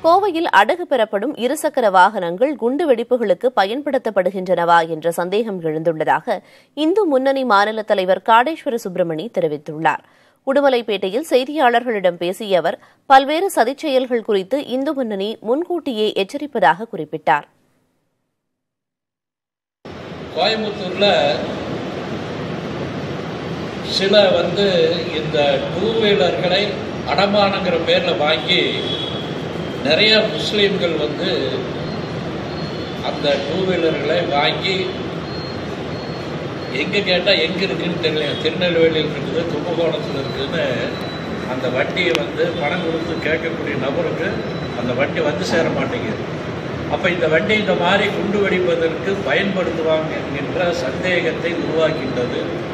கோவையில் அடகு பெறப்படும் இருசக்கர வாகனங்கள் குண்டு வெடிப்புகளுக்கு பயன்படுத்தப்படுகின்றனவா என்ற சந்தேகம் எழுந்துள்ளதாக இந்து முன்னணி மாநில தலைவர் காடேஸ்வர சுப்பிரமணி தெரிவித்துள்ளார் உடுமலைப்பேட்டையில் செய்தியாளர்களிடம் பேசிய அவர் பல்வேறு சதிச் செயல்கள் குறித்து இந்து முன்னணி முன்கூட்டியே எச்சரிப்பதாக குறிப்பிட்டார் கோயம்புத்தூரில் சில வந்து இந்த டூ வீலர்களை அடமானங்கிற பேரில் வாங்கி நிறைய முஸ்லீம்கள் வந்து அந்த டூ வீலர்களை வாங்கி எங்கே கேட்டால் எங்கே இருக்குன்னு தெரியல திருநெல்வேலியில் இருக்குது கும்பகோணத்தில் இருக்குதுன்னு அந்த வண்டியை வந்து பணம் கொடுத்து கேட்கக்கூடிய நபருக்கு அந்த வண்டி வந்து சேர மாட்டேங்குது அப்போ இந்த வண்டி இந்த மாதிரி குண்டு வெடிப்பதற்கு பயன்படுத்துவாங்க என்கின்ற சந்தேகத்தை உருவாக்கின்றது